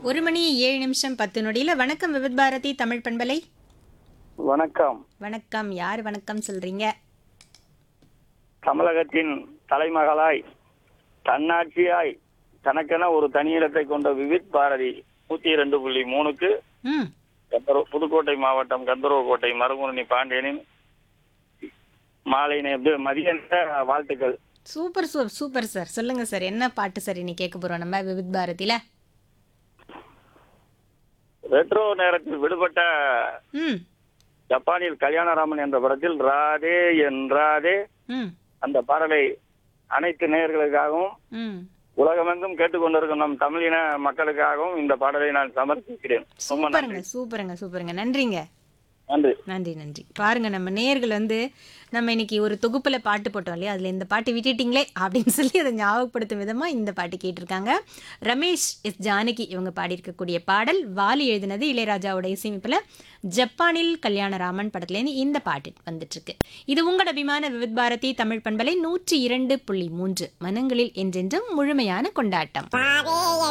ஒரு மணி ஏழு நிமிஷம் பத்து நொடியில வணக்கம் விவித் பாரதி தமிழ் பண்பலை வணக்கம் வணக்கம் யார் வணக்கம் சொல்றீங்க தமிழகத்தின் தலைமகளாய் தன்னாட்சியாய் தனக்கென ஒரு தனியிடத்தை கொண்ட விவித் பாரதி நூத்தி இரண்டு புள்ளி மூணுக்கு ம் கந்தரோ புதுக்கோட்டை மாவட்டம் கந்தரவக்கோட்டை மருங்குரணி பாண்டியனின் மாலை நே- மதிய நேர வாழ்த்துக்கள் சூப்பர் சூப்பர் சூப்பர் சார் சொல்லுங்க சார் என்ன பாட்டு சார் இன்னைக்கு கேட்க போறோம் நம்ம விவித் பாரதியில ரெட்ரோ நேரத்தில் விடுபட்ட ம் ஜப்பானில் கல்யாணராமன் என்ற படத்தில் ராதே என் ராதே ம் அந்த பாடலை அனைத்து நேயர்களுக்காகவும் ம் உலகமெங்கும் கேட்டுக்கொண்டிருக்கும் நம் தமிழின மக்களுக்காகவும் இந்த பாடலை நான் சமர்ப்பிக்கிறேன் ரொம்ப நன்றி சூப்பருங்க சூப்பருங்க சூப்பருங்க நன்றிங்க நன்றி நன்றி நன்றி பாருங்க நம்ம நேயர்கள் வந்து நம்ம இன்னைக்கு ஒரு தொகுப்புல பாட்டு போட்டோம் இல்லையா அதுல இந்த பாட்டு விட்டுட்டீங்களே அப்படின்னு சொல்லி அதை ஞாபகப்படுத்தும் விதமா இந்த பாட்டு கேட்டிருக்காங்க ரமேஷ் எஸ் ஜானகி இவங்க பாடியிருக்கக்கூடிய பாடல் வாலி எழுதினது இளையராஜாவோட இசையமைப்புல ஜப்பானில் கல்யாணராமன் படத்துலேருந்து இந்த பாட்டு வந்துட்டு இருக்கு இது உங்களோட அபிமான விவித் பாரதி தமிழ் பண்பலை நூற்றி இரண்டு புள்ளி மூன்று மனங்களில் என்றென்றும் முழுமையான கொண்டாட்டம் பாரே